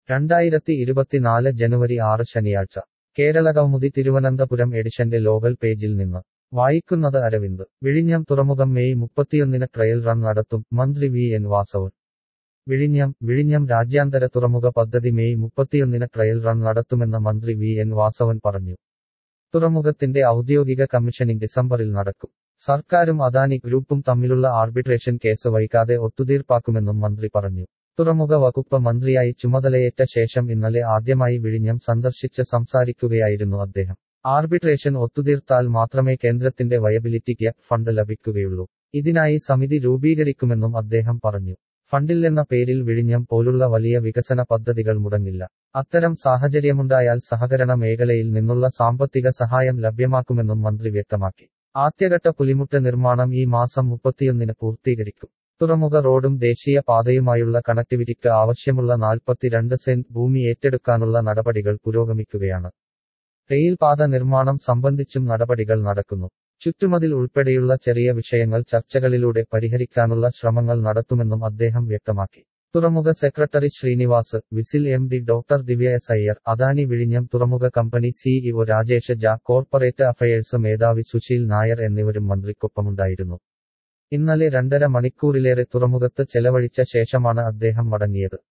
രണ്ടായിരത്തി ഇരുപത്തിനാല് ജനുവരി ആറ് ശനിയാഴ്ച കേരളകൗമുദി തിരുവനന്തപുരം എഡിഷന്റെ ലോകൽ പേജിൽ നിന്ന് വായിക്കുന്നത് അരവിന്ദ് വിഴിഞ്ഞം തുറമുഖം മെയ് മുപ്പത്തിയൊന്നിന് ട്രയൽ റൺ നടത്തും മന്ത്രി വി എൻ വാസവൻ വിഴിഞ്ഞം വിഴിഞ്ഞം രാജ്യാന്തര തുറമുഖ പദ്ധതി മെയ് മുപ്പത്തിയൊന്നിന് ട്രയൽ റൺ നടത്തുമെന്ന് മന്ത്രി വി എൻ വാസവൻ പറഞ്ഞു തുറമുഖത്തിന്റെ ഔദ്യോഗിക കമ്മീഷനിംഗ് ഡിസംബറിൽ നടക്കും സർക്കാരും അദാനി ഗ്രൂപ്പും തമ്മിലുള്ള ആർബിട്രേഷൻ കേസ് വൈകാതെ ഒത്തുതീർപ്പാക്കുമെന്നും മന്ത്രി പറഞ്ഞു തുറമുഖ വകുപ്പ് മന്ത്രിയായി ചുമതലയേറ്റ ശേഷം ഇന്നലെ ആദ്യമായി വിഴിഞ്ഞം സന്ദർശിച്ച് സംസാരിക്കുകയായിരുന്നു അദ്ദേഹം ആർബിട്രേഷൻ ഒത്തുതീർത്താൽ മാത്രമേ കേന്ദ്രത്തിന്റെ വയബിലിറ്റി ഗ്യാപ് ഫണ്ട് ലഭിക്കുകയുള്ളൂ ഇതിനായി സമിതി രൂപീകരിക്കുമെന്നും അദ്ദേഹം പറഞ്ഞു ഫണ്ടില്ലെന്ന പേരിൽ വിഴിഞ്ഞം പോലുള്ള വലിയ വികസന പദ്ധതികൾ മുടങ്ങില്ല അത്തരം സാഹചര്യമുണ്ടായാൽ സഹകരണ മേഖലയിൽ നിന്നുള്ള സാമ്പത്തിക സഹായം ലഭ്യമാക്കുമെന്നും മന്ത്രി വ്യക്തമാക്കി ആദ്യഘട്ട പുലിമുട്ട് നിർമ്മാണം ഈ മാസം മുപ്പത്തിയൊന്നിന് പൂർത്തീകരിക്കും തുറമുഖ റോഡും ദേശീയ പാതയുമായുള്ള കണക്ടിവിറ്റിക്ക് ആവശ്യമുള്ള നാൽപ്പത്തിരണ്ട് സെന്റ് ഭൂമി ഏറ്റെടുക്കാനുള്ള നടപടികൾ പുരോഗമിക്കുകയാണ് റെയിൽപാത നിർമ്മാണം സംബന്ധിച്ചും നടപടികൾ നടക്കുന്നു ചുറ്റുമതിൽ ഉൾപ്പെടെയുള്ള ചെറിയ വിഷയങ്ങൾ ചർച്ചകളിലൂടെ പരിഹരിക്കാനുള്ള ശ്രമങ്ങൾ നടത്തുമെന്നും അദ്ദേഹം വ്യക്തമാക്കി തുറമുഖ secretary Srinivas VISL M D doctor Divya S Iyer Adani വിഴിഞ്ഞം തുറമുഖ കമ്പനി സിഇഒ രാജേഷ് ജ കോർപ്പറേറ്റ് അഫയേഴ്സ് മേധാവി സുശീൽ നായർ എന്നിവരും മന്ത്രിക്കൊപ്പമുണ്ടായിരുന്നു ഇന്നലെ രണ്ടര മണിക്കൂറിലേറെ തുറമുഖത്ത് ചെലവഴിച്ച ശേഷമാണ് അദ്ദേഹം മടങ്ങിയത്